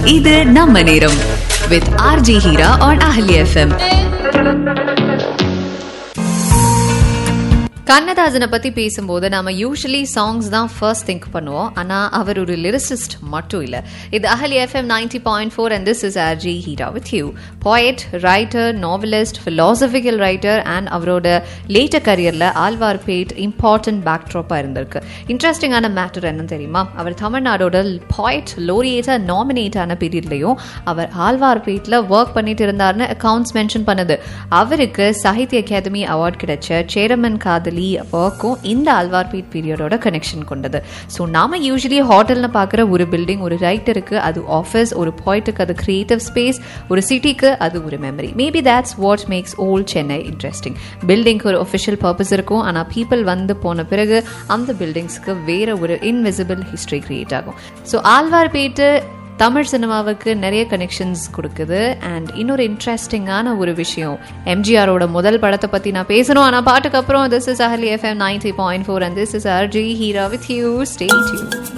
இது நம்ம நேரம் with RJ Heera on Ahali FM கண்ணதாசனை பத்தி பேசும்போது நாம யூஸ்வலி சாங்ஸ் தான் ஃபர்ஸ்ட் திங்க் பண்ணுவோம் ஆனா அவர் ஒரு லிரிசிஸ்ட் மட்டும் இல்ல இது Ahali FM ninety point four and this is RJ Heera with you poet writer novelist philosophical writer and அவரோட லேட்டர் கரியர்ல ஆழ்வார்பேட் இம்பார்ட்டன்ட் பேக்ட்ராப்பா இருந்திருக்கு இன்ட்ரெஸ்டிங்கான மேட்டர் என்ன தெரியுமா அவர் தமிழ்நாடோட பாய்ட் லோரியேட்டா நாமினேட் ஆன பீரியட்லயும் அவர் ஆழ்வார்பேட்ல ஒர்க் பண்ணிட்டு இருந்தாருன்னு அக்கவுண்ட்ஸ் மென்ஷன் பண்ணுது அவருக்கு சாகித்ய அகாதமி அவார்ட் கிடைச்ச சேரமன் காதலி ஒர்க்கும் இந்த ஆழ்வார்பேட் பீரியடோட கனெக்ஷன் கொண்டது ஸோ நாம யூஸ்வலி ஹோட்டல்னு பார்க்குற ஒரு பில்டிங் ஒரு ரைட்டருக்கு அது ஆஃபீஸ் ஒரு பாய்ட்டுக்கு அது கிரியேட்டிவ் ஸ்பேஸ் ஒரு சிட்டிக்கு அது ஒரு memory maybe that's what makes old Chennai interesting பில்டிங்க்கு ஒரு ஒஃபிஷியல் பர்பஸ் இருக்கும் ஆனால் பீப்புள் வந்து போன பிறகு அந்த பில்டிங்ஸ்க்கு வேற ஒரு இன்விசிபிள் ஹிஸ்ட்ரி கிரியேட் ஆகும் ஸோ ஆழ்வார்பேட்டு தமிழ் சினிமாவுக்கு நிறைய கனெக்ஷன்ஸ் கொடுக்குது அண்ட் இன்னொரு இன்ட்ரெஸ்டிங்கான ஒரு விஷயம் எம்ஜிஆரோட முதல் படத்தை பத்தி நான் பேசணும் ஆனா பாட்டுக்கு அப்புறம் this is Ahali FM ninety point four and this is R J Heera with you stay due